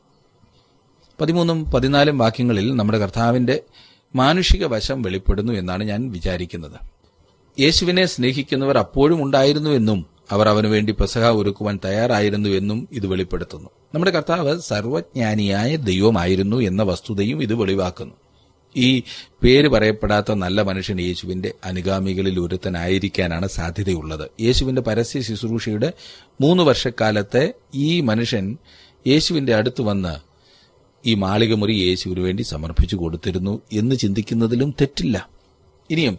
പതിമൂന്നും പതിനാലും വാക്യങ്ങളിൽ നമ്മുടെ കർത്താവിന്റെ മാനുഷിക വശം വെളിപ്പെടുന്നു എന്നാണ് ഞാൻ വിചാരിക്കുന്നത് യേശുവിനെ സ്നേഹിക്കുന്നവർ അപ്പോഴും ഉണ്ടായിരുന്നു എന്നും അവർ അവനു വേണ്ടി പെസഹ ഒരുക്കുവാൻ തയ്യാറായിരുന്നു എന്നും ഇത് വെളിപ്പെടുത്തുന്നു നമ്മുടെ കർത്താവ് സർവജ്ഞാനിയായ ദൈവമായിരുന്നു എന്ന വസ്തുതയും ഇത് വെളിവാക്കുന്നു ഈ പേര് പറയപ്പെടാത്ത നല്ല മനുഷ്യൻ യേശുവിന്റെ അനുഗാമികളിൽ ഒരുത്തനായിരിക്കാനാണ് സാധ്യതയുള്ളത് യേശുവിന്റെ പരസ്യ ശുശ്രൂഷയുടെ മൂന്ന് വർഷക്കാലത്തെ ഈ മനുഷ്യൻ യേശുവിന്റെ അടുത്ത് വന്ന് ഈ മാളികമുറി യേശുവിന് വേണ്ടി സമർപ്പിച്ചു കൊടുത്തിരുന്നു എന്ന് ചിന്തിക്കുന്നതിലും തെറ്റില്ല ഇനിയും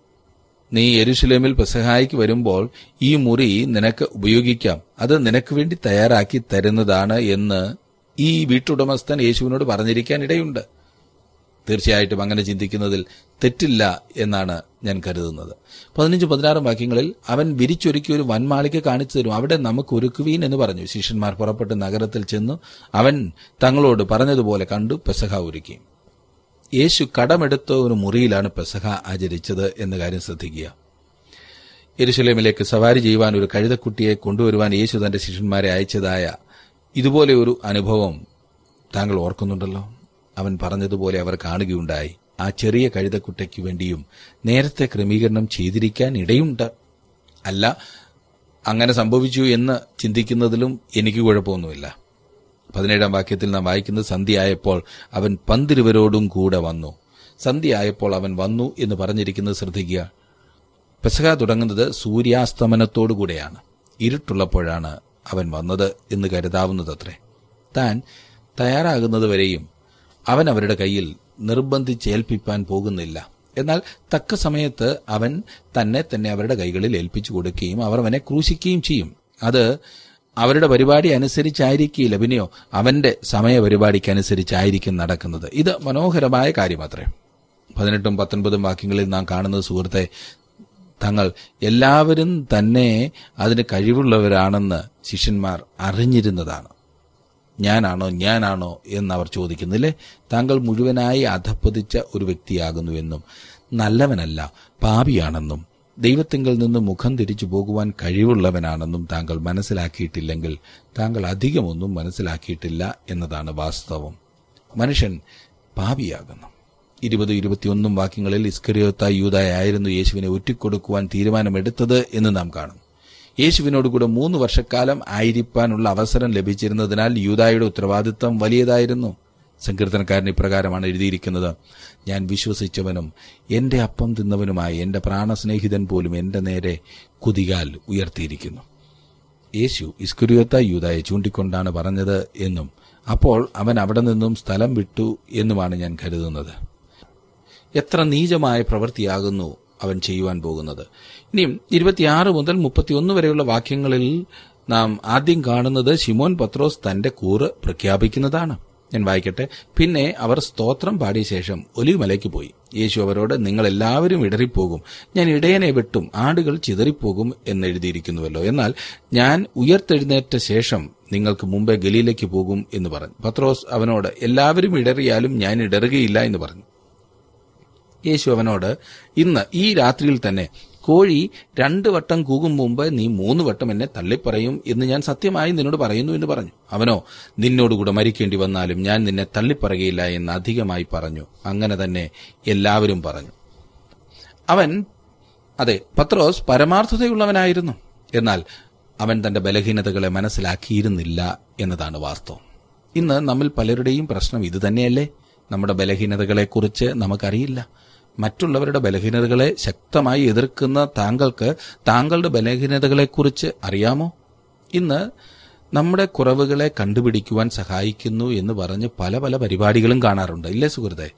നീ യെരുഷലേമിൽ പെസഹായിക്ക് വരുമ്പോൾ ഈ മുറി നിനക്ക് ഉപയോഗിക്കാം അത് നിനക്ക് വേണ്ടി തയ്യാറാക്കി തരുന്നതാണ് എന്ന് ഈ വീട്ടുടമസ്ഥൻ യേശുവിനോട് പറഞ്ഞിരിക്കാൻ ഇടയുണ്ട് തീർച്ചയായിട്ടും അങ്ങനെ ചിന്തിക്കുന്നതിൽ തെറ്റില്ല എന്നാണ് ഞാൻ കരുതുന്നത് പതിനഞ്ച് പതിനാറും വാക്യങ്ങളിൽ അവൻ വിരിച്ചൊരുക്കി ഒരു വൻമാളിക കാണിച്ചു തരും അവിടെ നമുക്ക് ഒരുക്കുവീൻ എന്ന് പറഞ്ഞു ശിഷ്യന്മാർ പുറപ്പെട്ട് നഗരത്തിൽ ചെന്നു അവൻ തങ്ങളോട് പറഞ്ഞതുപോലെ കണ്ടു പെസഹ ഒരുക്കി യേശു കടമെടുത്ത ഒരു മുറിയിലാണ് പെസഹ ആചരിച്ചത് എന്ന കാര്യം ശ്രദ്ധിക്കുക യെരുശലേമിലേക്ക് സവാരി ചെയ്യുവാൻ ഒരു കഴുതക്കുട്ടിയെ കൊണ്ടുവരുവാൻ യേശു തന്റെ ശിഷ്യന്മാരെ അയച്ചതായ ഇതുപോലെ ഒരു അനുഭവം താങ്കൾ ഓർക്കുന്നുണ്ടല്ലോ അവൻ പറഞ്ഞതുപോലെ അവർ കാണുകയുണ്ടായി ആ ചെറിയ കഴുതക്കുട്ടയ്ക്ക് വേണ്ടിയും നേരത്തെ ക്രമീകരണം ചെയ്തിരിക്കാൻ ഇടയുണ്ട് അല്ല അങ്ങനെ സംഭവിച്ചു എന്ന് ചിന്തിക്കുന്നതിലും എനിക്ക് കുഴപ്പമൊന്നുമില്ല പതിനേഴാം വാക്യത്തിൽ നാം വായിക്കുന്നത് സന്ധ്യയായപ്പോൾ അവൻ പന്തിരുവരോടും കൂടെ വന്നു സന്ധ്യയായപ്പോൾ അവൻ വന്നു എന്ന് പറഞ്ഞിരിക്കുന്നത് ശ്രദ്ധിക്കുക പെസക തുടങ്ങുന്നത് സൂര്യാസ്തമനത്തോടുകൂടെയാണ് ഇരുട്ടുള്ളപ്പോഴാണ് അവൻ വന്നത് എന്ന് കരുതാവുന്നതത്രേ താൻ തയ്യാറാകുന്നതുവരെയും അവൻ അവരുടെ കയ്യിൽ നിർബന്ധിച്ചേൽപ്പിപ്പാൻ പോകുന്നില്ല എന്നാൽ തക്ക സമയത്ത് അവൻ തന്നെ തന്നെ അവരുടെ കൈകളിൽ ഏൽപ്പിച്ചു കൊടുക്കുകയും അവർ അവനെ ക്രൂശിക്കുകയും ചെയ്യും അത് അവരുടെ പരിപാടി അനുസരിച്ചായിരിക്കില്ല പിന്നെയോ അവന്റെ സമയപരിപാടിക്ക് അനുസരിച്ചായിരിക്കും നടക്കുന്നത് ഇത് മനോഹരമായ കാര്യമത്രേ പതിനെട്ടും പത്തൊൻപതും വാക്യങ്ങളിൽ നാം കാണുന്നത് സുഹൃത്തെ തങ്ങൾ എല്ലാവരും തന്നെ അതിന് കഴിവുള്ളവരാണെന്ന് ശിഷ്യന്മാർ അറിഞ്ഞിരുന്നതാണ് ഞാനാണോ ഞാനാണോ എന്ന് അവർ ചോദിക്കുന്നില്ലേ താങ്കൾ മുഴുവനായി അധപ്പതിച്ച ഒരു വ്യക്തിയാകുന്നുവെന്നും നല്ലവനല്ല പാപിയാണെന്നും ദൈവത്തിങ്കിൽ നിന്ന് മുഖം തിരിച്ചു പോകുവാൻ കഴിവുള്ളവനാണെന്നും താങ്കൾ മനസ്സിലാക്കിയിട്ടില്ലെങ്കിൽ താങ്കൾ അധികമൊന്നും മനസ്സിലാക്കിയിട്ടില്ല എന്നതാണ് വാസ്തവം മനുഷ്യൻ പാപിയാകുന്നു ഇരുപത് ഇരുപത്തിയൊന്നും വാക്യങ്ങളിൽ ഇസ്കരിയോത്ത യൂതായായിരുന്നു യേശുവിനെ ഒറ്റിക്കൊടുക്കുവാൻ തീരുമാനമെടുത്തത് എന്ന് നാം കാണും യേശുവിനോടുകൂടെ മൂന്ന് വർഷക്കാലം ആയിരിക്കാനുള്ള അവസരം ലഭിച്ചിരുന്നതിനാൽ യൂതായുടെ ഉത്തരവാദിത്വം വലിയതായിരുന്നു സങ്കീർത്തനക്കാരൻ ഇപ്രകാരമാണ് എഴുതിയിരിക്കുന്നത് ഞാൻ വിശ്വസിച്ചവനും എന്റെ അപ്പം തിന്നവനുമായ എന്റെ പ്രാണസ്നേഹിതൻ പോലും എന്റെ നേരെ കുതികാൽ ഉയർത്തിയിരിക്കുന്നു യേശു ഇസ്കുരിയോത്ത യൂതായെ ചൂണ്ടിക്കൊണ്ടാണ് പറഞ്ഞത് എന്നും അപ്പോൾ അവൻ അവിടെ നിന്നും സ്ഥലം വിട്ടു എന്നുമാണ് ഞാൻ കരുതുന്നത് എത്ര നീചമായ പ്രവൃത്തിയാകുന്നു അവൻ ചെയ്യുവാൻ പോകുന്നത് ഇനിയും ഇരുപത്തിയാറ് മുതൽ മുപ്പത്തിയൊന്ന് വരെയുള്ള വാക്യങ്ങളിൽ നാം ആദ്യം കാണുന്നത് ശിമോൻ പത്രോസ് തന്റെ കൂറ് പ്രഖ്യാപിക്കുന്നതാണ് ഞാൻ വായിക്കട്ടെ പിന്നെ അവർ സ്തോത്രം പാടിയ ശേഷം ഒലിമലയ്ക്ക് പോയി യേശു അവരോട് നിങ്ങൾ എല്ലാവരും ഇടറിപ്പോകും ഞാൻ ഇടയനെ വിട്ടും ആടുകൾ ചിതറിപ്പോകും എന്ന് എഴുതിയിരിക്കുന്നുവല്ലോ എന്നാൽ ഞാൻ ഉയർത്തെഴുന്നേറ്റ ശേഷം നിങ്ങൾക്ക് മുമ്പേ ഗലീലയ്ക്ക് പോകും എന്ന് പറഞ്ഞു പത്രോസ് അവനോട് എല്ലാവരും ഇടറിയാലും ഞാൻ ഇടറുകയില്ല എന്ന് പറഞ്ഞു യേശു അവനോട് ഇന്ന് ഈ രാത്രിയിൽ തന്നെ കോഴി രണ്ട് വട്ടം കൂകും മുമ്പ് നീ മൂന്ന് വട്ടം എന്നെ തള്ളിപ്പറയും എന്ന് ഞാൻ സത്യമായി നിന്നോട് പറയുന്നു എന്ന് പറഞ്ഞു അവനോ നിന്നോടുകൂടെ മരിക്കേണ്ടി വന്നാലും ഞാൻ നിന്നെ തള്ളിപ്പറയുകയില്ല എന്ന് അധികമായി പറഞ്ഞു അങ്ങനെ തന്നെ എല്ലാവരും പറഞ്ഞു അവൻ അതെ പത്രോസ് പരമാർത്ഥതയുള്ളവനായിരുന്നു എന്നാൽ അവൻ തന്റെ ബലഹീനതകളെ മനസ്സിലാക്കിയിരുന്നില്ല എന്നതാണ് വാസ്തവം ഇന്ന് നമ്മിൽ പലരുടെയും പ്രശ്നം ഇതുതന്നെയല്ലേ നമ്മുടെ ബലഹീനതകളെക്കുറിച്ച് നമുക്കറിയില്ല മറ്റുള്ളവരുടെ ബലഹീനതകളെ ശക്തമായി എതിർക്കുന്ന താങ്കൾക്ക് താങ്കളുടെ ബലഹീനതകളെക്കുറിച്ച് അറിയാമോ ഇന്ന് നമ്മുടെ കുറവുകളെ കണ്ടുപിടിക്കുവാൻ സഹായിക്കുന്നു എന്ന് പറഞ്ഞ് പല പല പരിപാടികളും കാണാറുണ്ട് ഇല്ലേ സുഹൃത്തെ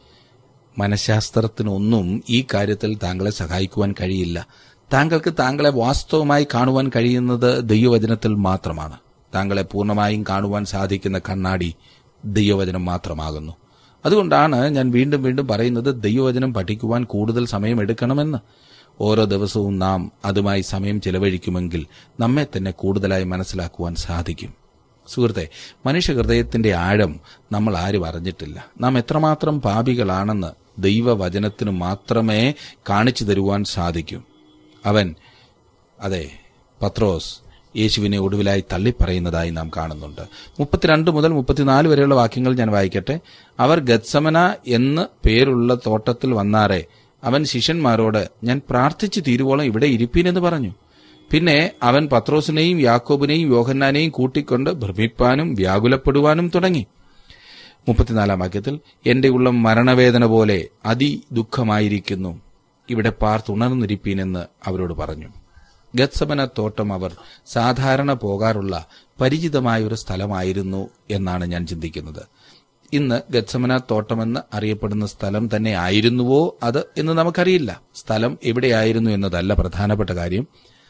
മനഃശാസ്ത്രത്തിനൊന്നും ഈ കാര്യത്തിൽ താങ്കളെ സഹായിക്കുവാൻ കഴിയില്ല താങ്കൾക്ക് താങ്കളെ വാസ്തവമായി കാണുവാൻ കഴിയുന്നത് ദൈവവചനത്തിൽ മാത്രമാണ് താങ്കളെ പൂർണ്ണമായും കാണുവാൻ സാധിക്കുന്ന കണ്ണാടി ദൈവവചനം മാത്രമാകുന്നു അതുകൊണ്ടാണ് ഞാൻ വീണ്ടും വീണ്ടും പറയുന്നത് ദൈവവചനം പഠിക്കുവാൻ കൂടുതൽ സമയം എടുക്കണമെന്ന് ഓരോ ദിവസവും നാം അതുമായി സമയം ചെലവഴിക്കുമെങ്കിൽ നമ്മെ തന്നെ കൂടുതലായി മനസ്സിലാക്കുവാൻ സാധിക്കും സുഹൃത്തെ മനുഷ്യഹൃദയത്തിന്റെ ആഴം നമ്മൾ ആരും അറിഞ്ഞിട്ടില്ല നാം എത്രമാത്രം പാപികളാണെന്ന് ദൈവവചനത്തിന് മാത്രമേ കാണിച്ചു തരുവാൻ സാധിക്കൂ അവൻ അതെ പത്രോസ് യേശുവിനെ ഒടുവിലായി തള്ളിപ്പറയുന്നതായി നാം കാണുന്നുണ്ട് മുപ്പത്തിരണ്ട് മുതൽ മുപ്പത്തിനാല് വരെയുള്ള വാക്യങ്ങൾ ഞാൻ വായിക്കട്ടെ അവർ ഗത്സമന എന്ന് പേരുള്ള തോട്ടത്തിൽ വന്നാറെ അവൻ ശിഷ്യന്മാരോട് ഞാൻ പ്രാർത്ഥിച്ചു തീരുവോളം ഇവിടെ ഇരിപ്പീനെന്ന് പറഞ്ഞു പിന്നെ അവൻ പത്രോസിനെയും യാക്കോബിനെയും യോഹന്നാനെയും കൂട്ടിക്കൊണ്ട് ഭ്രമിപ്പാനും വ്യാകുലപ്പെടുവാനും തുടങ്ങി മുപ്പത്തിനാലാം വാക്യത്തിൽ എന്റെ ഉള്ളം മരണവേദന പോലെ അതിദുഃഖമായിരിക്കുന്നു ഇവിടെ പാർത്തുണർന്നിരിപ്പീനെന്ന് അവരോട് പറഞ്ഞു ഗത്സമന തോട്ടം അവർ സാധാരണ പോകാറുള്ള പരിചിതമായ ഒരു സ്ഥലമായിരുന്നു എന്നാണ് ഞാൻ ചിന്തിക്കുന്നത് ഇന്ന് ഗത്സമന തോട്ടമെന്ന് അറിയപ്പെടുന്ന സ്ഥലം തന്നെ ആയിരുന്നുവോ അത് എന്ന് നമുക്കറിയില്ല സ്ഥലം എവിടെയായിരുന്നു എന്നതല്ല പ്രധാനപ്പെട്ട കാര്യം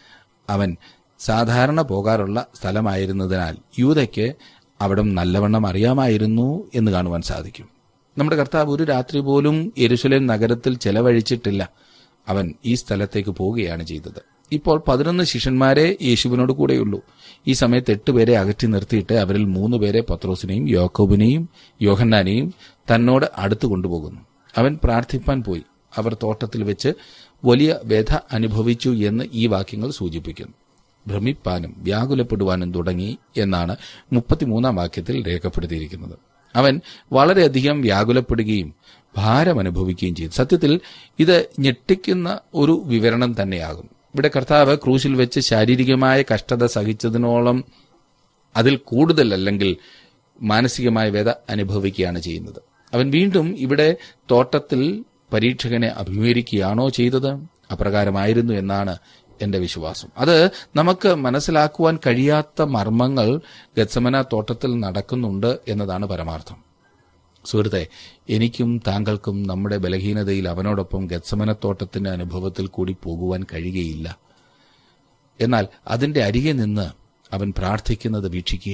അവൻ സാധാരണ പോകാറുള്ള സ്ഥലമായിരുന്നതിനാൽ യൂതയ്ക്ക് അവിടം നല്ലവണ്ണം അറിയാമായിരുന്നു എന്ന് കാണുവാൻ സാധിക്കും നമ്മുടെ കർത്താവ് ഒരു രാത്രി പോലും യെരുശലേം നഗരത്തിൽ ചെലവഴിച്ചിട്ടില്ല അവൻ ഈ സ്ഥലത്തേക്ക് പോവുകയാണ് ചെയ്തത് ഇപ്പോൾ പതിനൊന്ന് ശിഷ്യന്മാരെ യേശുവിനോട് കൂടെയുള്ളൂ ഈ സമയത്ത് എട്ടുപേരെ അകറ്റി നിർത്തിയിട്ട് അവരിൽ മൂന്ന് പേരെ പത്രോസിനെയും യോക്കോബിനെയും യോഹന്നാനെയും തന്നോട് അടുത്തു കൊണ്ടുപോകുന്നു അവൻ പ്രാർത്ഥിപ്പാൻ പോയി അവർ തോട്ടത്തിൽ വെച്ച് വലിയ വ്യഥ അനുഭവിച്ചു എന്ന് ഈ വാക്യങ്ങൾ സൂചിപ്പിക്കുന്നു ഭ്രമിപ്പാനും വ്യാകുലപ്പെടുവാനും തുടങ്ങി എന്നാണ് മുപ്പത്തിമൂന്നാം വാക്യത്തിൽ രേഖപ്പെടുത്തിയിരിക്കുന്നത് അവൻ വളരെയധികം വ്യാകുലപ്പെടുകയും ഭാരം അനുഭവിക്കുകയും ചെയ്തു സത്യത്തിൽ ഇത് ഞെട്ടിക്കുന്ന ഒരു വിവരണം തന്നെയാകും ഇവിടെ കർത്താവ് ക്രൂശിൽ വെച്ച് ശാരീരികമായ കഷ്ടത സഹിച്ചതിനോളം അതിൽ കൂടുതൽ അല്ലെങ്കിൽ മാനസികമായ വ്യത അനുഭവിക്കുകയാണ് ചെയ്യുന്നത് അവൻ വീണ്ടും ഇവിടെ തോട്ടത്തിൽ പരീക്ഷകനെ അഭിമുഖീകരിക്കുകയാണോ ചെയ്തത് അപ്രകാരമായിരുന്നു എന്നാണ് എന്റെ വിശ്വാസം അത് നമുക്ക് മനസ്സിലാക്കുവാൻ കഴിയാത്ത മർമ്മങ്ങൾ ഗത്സമന തോട്ടത്തിൽ നടക്കുന്നുണ്ട് എന്നതാണ് പരമാർത്ഥം സുഹൃത്തെ എനിക്കും താങ്കൾക്കും നമ്മുടെ ബലഹീനതയിൽ അവനോടൊപ്പം ഗത്സമനത്തോട്ടത്തിന്റെ അനുഭവത്തിൽ കൂടി പോകുവാൻ കഴിയുകയില്ല എന്നാൽ അതിന്റെ അരികെ നിന്ന് അവൻ പ്രാർത്ഥിക്കുന്നത് വീക്ഷിക്കുക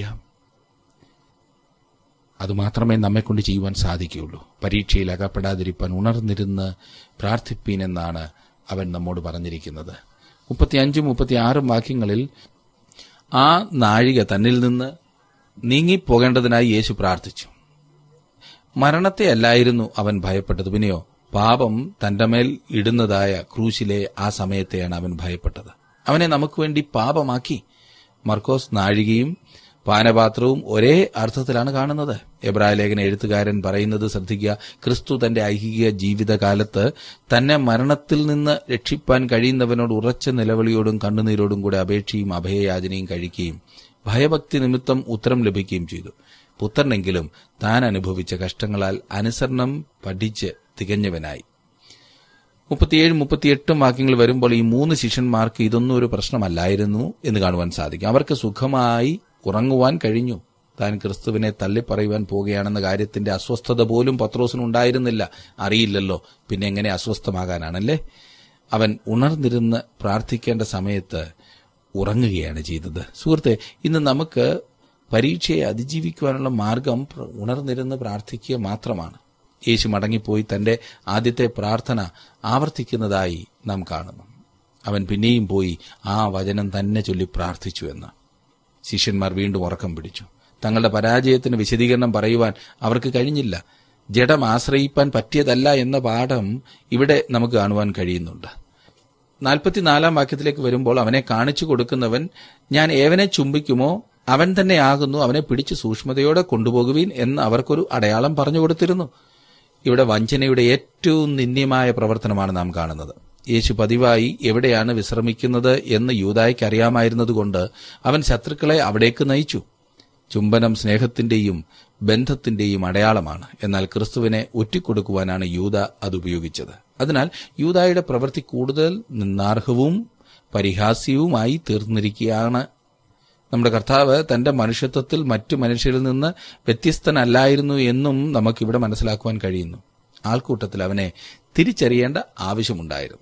അതുമാത്രമേ നമ്മെക്കൊണ്ട് ചെയ്യുവാൻ സാധിക്കുകയുള്ളൂ പരീക്ഷയിൽ അകപ്പെടാതിരിപ്പാൻ ഉണർന്നിരുന്ന് പ്രാർത്ഥിപ്പീനെന്നാണ് അവൻ നമ്മോട് പറഞ്ഞിരിക്കുന്നത് മുപ്പത്തിയഞ്ചും മുപ്പത്തിയാറും വാക്യങ്ങളിൽ ആ നാഴിക തന്നിൽ നിന്ന് നീങ്ങിപ്പോകേണ്ടതിനായി യേശു പ്രാർത്ഥിച്ചു മരണത്തെ അല്ലായിരുന്നു അവൻ ഭയപ്പെട്ടത് പിന്നെയോ പാപം തന്റെ മേൽ ഇടുന്നതായ ക്രൂശിലെ ആ സമയത്തെയാണ് അവൻ ഭയപ്പെട്ടത് അവനെ നമുക്ക് വേണ്ടി പാപമാക്കി മർക്കോസ് നാഴികയും പാനപാത്രവും ഒരേ അർത്ഥത്തിലാണ് കാണുന്നത് എബ്രായ ലേഖന എഴുത്തുകാരൻ പറയുന്നത് ശ്രദ്ധിക്കുക ക്രിസ്തു തന്റെ ഐഹിക ജീവിതകാലത്ത് തന്നെ മരണത്തിൽ നിന്ന് രക്ഷിപ്പാൻ കഴിയുന്നവനോട് ഉറച്ച നിലവിളിയോടും കണ്ണുനീരോടും കൂടെ അപേക്ഷയും അഭയയാചനയും കഴിക്കുകയും ഭയഭക്തി നിമിത്തം ഉത്തരം ലഭിക്കുകയും ചെയ്തു പുത്രനെങ്കിലും താൻ അനുഭവിച്ച കഷ്ടങ്ങളാൽ അനുസരണം പഠിച്ച് തികഞ്ഞവനായി മുപ്പത്തിയേഴ് മുപ്പത്തിയെട്ടും വാക്യങ്ങൾ വരുമ്പോൾ ഈ മൂന്ന് ശിഷ്യന്മാർക്ക് ഇതൊന്നും ഒരു പ്രശ്നമല്ലായിരുന്നു എന്ന് കാണുവാൻ സാധിക്കും അവർക്ക് സുഖമായി ഉറങ്ങുവാൻ കഴിഞ്ഞു താൻ ക്രിസ്തുവിനെ തള്ളിപ്പറയുവാൻ പോവുകയാണെന്ന കാര്യത്തിന്റെ അസ്വസ്ഥത പോലും പത്രോസിനുണ്ടായിരുന്നില്ല അറിയില്ലല്ലോ പിന്നെ എങ്ങനെ അസ്വസ്ഥമാകാനാണല്ലേ അവൻ ഉണർന്നിരുന്ന് പ്രാർത്ഥിക്കേണ്ട സമയത്ത് ഉറങ്ങുകയാണ് ചെയ്തത് സുഹൃത്തെ ഇന്ന് നമുക്ക് പരീക്ഷയെ അതിജീവിക്കുവാനുള്ള മാർഗം പ്ര- ഉണർന്നിരുന്ന് പ്രാർത്ഥിക്കുക മാത്രമാണ് യേശു മടങ്ങിപ്പോയി തന്റെ ആദ്യത്തെ പ്രാർത്ഥന ആവർത്തിക്കുന്നതായി നാം കാണുന്നു അവൻ പിന്നെയും പോയി ആ വചനം തന്നെ ചൊല്ലി പ്രാർത്ഥിച്ചു എന്ന് ശിഷ്യന്മാർ വീണ്ടും ഉറക്കം പിടിച്ചു തങ്ങളുടെ പരാജയത്തിന് വിശദീകരണം പറയുവാൻ അവർക്ക് കഴിഞ്ഞില്ല ജഡം ആശ്രയിപ്പാൻ പറ്റിയതല്ല എന്ന പാഠം ഇവിടെ നമുക്ക് കാണുവാൻ കഴിയുന്നുണ്ട് നാൽപ്പത്തിനാലാം വാക്യത്തിലേക്ക് വരുമ്പോൾ അവനെ കാണിച്ചു കൊടുക്കുന്നവൻ ഞാൻ ഏവനെ ചുംബിക്കുമോ അവൻ തന്നെ ആകുന്നു അവനെ പിടിച്ച് സൂക്ഷ്മതയോടെ കൊണ്ടുപോകുവീൻ എന്ന് അവർക്കൊരു അടയാളം പറഞ്ഞു കൊടുത്തിരുന്നു ഇവിടെ വഞ്ചനയുടെ ഏറ്റവും നിന്ദ്യമായ പ്രവർത്തനമാണ് നാം കാണുന്നത് യേശു പതിവായി എവിടെയാണ് വിശ്രമിക്കുന്നത് എന്ന് യൂതായ്ക്ക് അറിയാമായിരുന്നതുകൊണ്ട് അവൻ ശത്രുക്കളെ അവിടേക്ക് നയിച്ചു ചുംബനം സ്നേഹത്തിന്റെയും ബന്ധത്തിന്റെയും അടയാളമാണ് എന്നാൽ ക്രിസ്തുവിനെ ഒറ്റിക്കൊടുക്കുവാനാണ് യൂത അത് ഉപയോഗിച്ചത് അതിനാൽ യൂതായുടെ പ്രവൃത്തി കൂടുതൽ നിന്നാർഹവും പരിഹാസ്യവുമായി തീർന്നിരിക്കുകയാണ് നമ്മുടെ കർത്താവ് തന്റെ മനുഷ്യത്വത്തിൽ മറ്റു മനുഷ്യരിൽ നിന്ന് വ്യത്യസ്തനല്ലായിരുന്നു എന്നും നമുക്കിവിടെ മനസ്സിലാക്കുവാൻ കഴിയുന്നു ആൾക്കൂട്ടത്തിൽ അവനെ തിരിച്ചറിയേണ്ട ആവശ്യമുണ്ടായിരുന്നു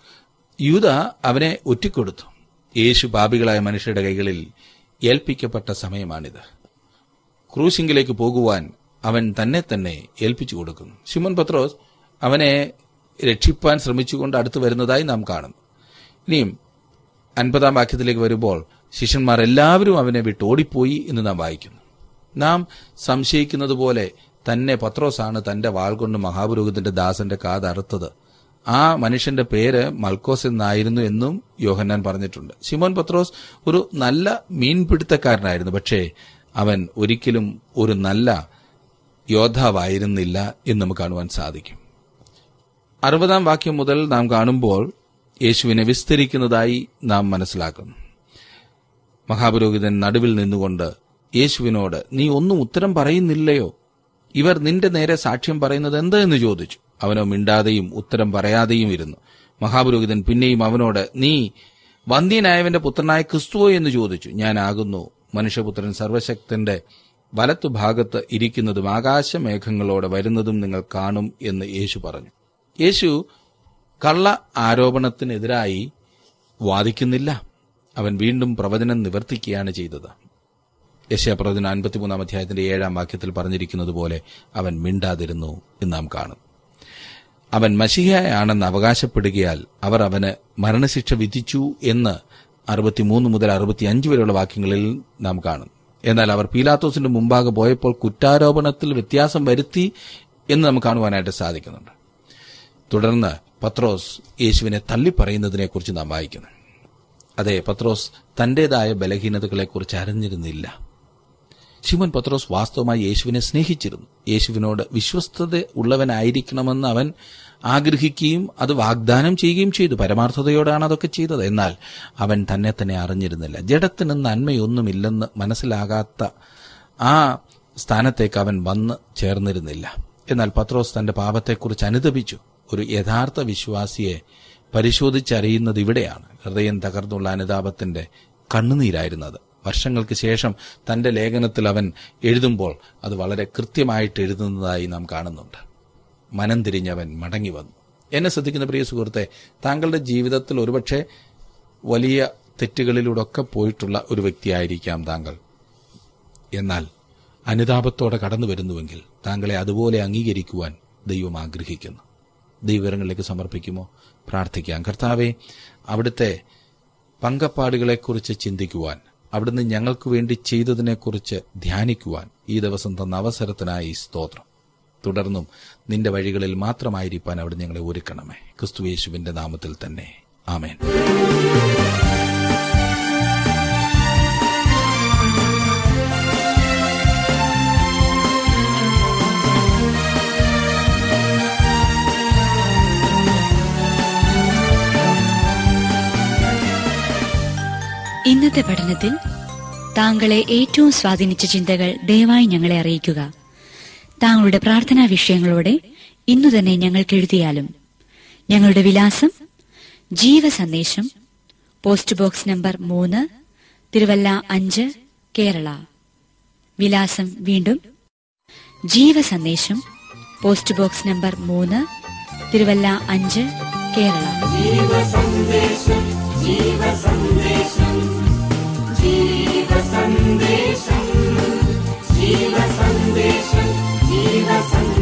യൂത അവനെ ഒറ്റിക്കൊടുത്തു യേശു പാപികളായ മനുഷ്യരുടെ കൈകളിൽ ഏൽപ്പിക്കപ്പെട്ട സമയമാണിത് ക്രൂശിങ്കിലേക്ക് പോകുവാൻ അവൻ തന്നെ തന്നെ ഏൽപ്പിച്ചു കൊടുക്കുന്നു ശിമോൻ പത്രോസ് അവനെ രക്ഷിപ്പാൻ ശ്രമിച്ചുകൊണ്ട് അടുത്തു വരുന്നതായി നാം കാണുന്നു ഇനിയും അൻപതാം വാക്യത്തിലേക്ക് വരുമ്പോൾ ശിഷ്യന്മാർ എല്ലാവരും അവനെ വിട്ട് ഓടിപ്പോയി എന്ന് നാം വായിക്കുന്നു നാം സംശയിക്കുന്നത് പോലെ തന്നെ പത്രോസാണ് തന്റെ വാൾ കൊണ്ട് മഹാപുരോഹിതന്റെ ദാസന്റെ കാത് അറുത്തത് ആ മനുഷ്യന്റെ പേര് മൽക്കോസ് എന്നായിരുന്നു എന്നും യോഹന്നാൻ പറഞ്ഞിട്ടുണ്ട് ശിമോൻ പത്രോസ് ഒരു നല്ല മീൻപിടുത്തക്കാരനായിരുന്നു പക്ഷേ അവൻ ഒരിക്കലും ഒരു നല്ല യോദ്ധാവായിരുന്നില്ല എന്ന് നമുക്ക് കാണുവാൻ സാധിക്കും അറുപതാം വാക്യം മുതൽ നാം കാണുമ്പോൾ യേശുവിനെ വിസ്തരിക്കുന്നതായി നാം മനസ്സിലാക്കുന്നു മഹാപുരോഹിതൻ നടുവിൽ നിന്നുകൊണ്ട് യേശുവിനോട് നീ ഒന്നും ഉത്തരം പറയുന്നില്ലയോ ഇവർ നിന്റെ നേരെ സാക്ഷ്യം പറയുന്നത് എന്ത് എന്ന് ചോദിച്ചു അവനോ മിണ്ടാതെയും ഉത്തരം പറയാതെയും ഇരുന്നു മഹാപുരോഹിതൻ പിന്നെയും അവനോട് നീ വന്ധ്യനായവന്റെ പുത്രനായ ക്രിസ്തുവോ എന്ന് ചോദിച്ചു ഞാനാകുന്നു മനുഷ്യപുത്രൻ സർവശക്തന്റെ വലത്തുഭാഗത്ത് ഇരിക്കുന്നതും ആകാശമേഘങ്ങളോടെ വരുന്നതും നിങ്ങൾ കാണും എന്ന് യേശു പറഞ്ഞു യേശു കള്ള ആരോപണത്തിനെതിരായി വാദിക്കുന്നില്ല അവൻ വീണ്ടും പ്രവചനം നിവർത്തിക്കുകയാണ് ചെയ്തത് യശയപ്രവചന അൻപത്തിമൂന്നാം അധ്യായത്തിന്റെ ഏഴാം വാക്യത്തിൽ പറഞ്ഞിരിക്കുന്നത് പോലെ അവൻ മിണ്ടാതിരുന്നു എന്ന് നാം കാണും അവൻ മഷിഹയാണെന്ന് അവകാശപ്പെടുകയാൽ അവർ അവന് മരണശിക്ഷ വിധിച്ചു എന്ന് അറുപത്തിമൂന്ന് മുതൽ അറുപത്തിയഞ്ച് വരെയുള്ള വാക്യങ്ങളിൽ നാം കാണും എന്നാൽ അവർ പീലാത്തോസിന്റെ മുമ്പാകെ പോയപ്പോൾ കുറ്റാരോപണത്തിൽ വ്യത്യാസം വരുത്തി എന്ന് നമുക്ക് കാണുവാനായിട്ട് സാധിക്കുന്നുണ്ട് തുടർന്ന് പത്രോസ് യേശുവിനെ തള്ളിപ്പറയുന്നതിനെക്കുറിച്ച് നാം വായിക്കുന്നു അതെ പത്രോസ് തന്റേതായ ബലഹീനതകളെക്കുറിച്ച് അറിഞ്ഞിരുന്നില്ല ശിമോൻ പത്രോസ് വാസ്തവമായി യേശുവിനെ സ്നേഹിച്ചിരുന്നു യേശുവിനോട് വിശ്വസ്തത ഉള്ളവനായിരിക്കണമെന്ന് അവൻ ആഗ്രഹിക്കുകയും അത് വാഗ്ദാനം ചെയ്യുകയും ചെയ്തു പരമാർത്ഥതയോടാണ് അതൊക്കെ ചെയ്തത് എന്നാൽ അവൻ തന്നെ തന്നെ അറിഞ്ഞിരുന്നില്ല ജഡത്തിന് നന്മയൊന്നുമില്ലെന്ന് മനസ്സിലാകാത്ത ആ സ്ഥാനത്തേക്ക് അവൻ വന്ന് ചേർന്നിരുന്നില്ല എന്നാൽ പത്രോസ് തന്റെ പാപത്തെക്കുറിച്ച് അനുദപിച്ചു ഒരു യഥാർത്ഥ വിശ്വാസിയെ പരിശോധിച്ചറിയുന്നത് ഇവിടെയാണ് ഹൃദയം തകർന്നുള്ള അനുതാപത്തിന്റെ കണ്ണുനീരായിരുന്നത് വർഷങ്ങൾക്ക് ശേഷം തന്റെ ലേഖനത്തിൽ അവൻ എഴുതുമ്പോൾ അത് വളരെ കൃത്യമായിട്ട് എഴുതുന്നതായി നാം കാണുന്നുണ്ട് മനം തിരിഞ്ഞവൻ മടങ്ങി വന്നു എന്നെ ശ്രദ്ധിക്കുന്ന പ്രിയ സുഹൃത്തെ താങ്കളുടെ ജീവിതത്തിൽ ഒരുപക്ഷെ വലിയ തെറ്റുകളിലൂടെയൊക്കെ പോയിട്ടുള്ള ഒരു വ്യക്തിയായിരിക്കാം താങ്കൾ എന്നാൽ അനുതാപത്തോടെ കടന്നു വരുന്നുവെങ്കിൽ താങ്കളെ അതുപോലെ അംഗീകരിക്കുവാൻ ദൈവം ആഗ്രഹിക്കുന്നു ദൈവങ്ങളിലേക്ക് സമർപ്പിക്കുമോ പ്രാർത്ഥിക്കാം കർത്താവെ അവിടുത്തെ പങ്കപ്പാടുകളെക്കുറിച്ച് ചിന്തിക്കുവാൻ അവിടുന്ന് ഞങ്ങൾക്ക് വേണ്ടി ചെയ്തതിനെക്കുറിച്ച് ധ്യാനിക്കുവാൻ ഈ ദിവസം തന്ന അവസരത്തിനായി സ്തോത്രം തുടർന്നും നിന്റെ വഴികളിൽ മാത്രമായിരിക്കാൻ അവിടെ ഞങ്ങളെ ഒരുക്കണമേ ക്രിസ്തുയേശുവിന്റെ നാമത്തിൽ തന്നെ ആമേൻ ഇന്നത്തെ പഠനത്തിൽ താങ്കളെ ഏറ്റവും സ്വാധീനിച്ച ചിന്തകൾ ദയവായി ഞങ്ങളെ അറിയിക്കുക താങ്കളുടെ പ്രാർത്ഥനാ വിഷയങ്ങളോടെ ഇന്നു തന്നെ ഞങ്ങൾക്ക് എഴുതിയാലും ഞങ്ങളുടെ വിലാസം ജീവസന്ദേശം പോസ്റ്റ് ബോക്സ് നമ്പർ മൂന്ന് തിരുവല്ല അഞ്ച് കേരള വിലാസം വീണ്ടും ജീവസന്ദേശം പോസ്റ്റ് ബോക്സ് നമ്പർ മൂന്ന് തിരുവല്ല അഞ്ച് കേരള ജീവസന്ദേശം ജീവസന്ദേശം ജീവസന്ദേശം ജീവസന്ദേശം ജീവസന്ദേശം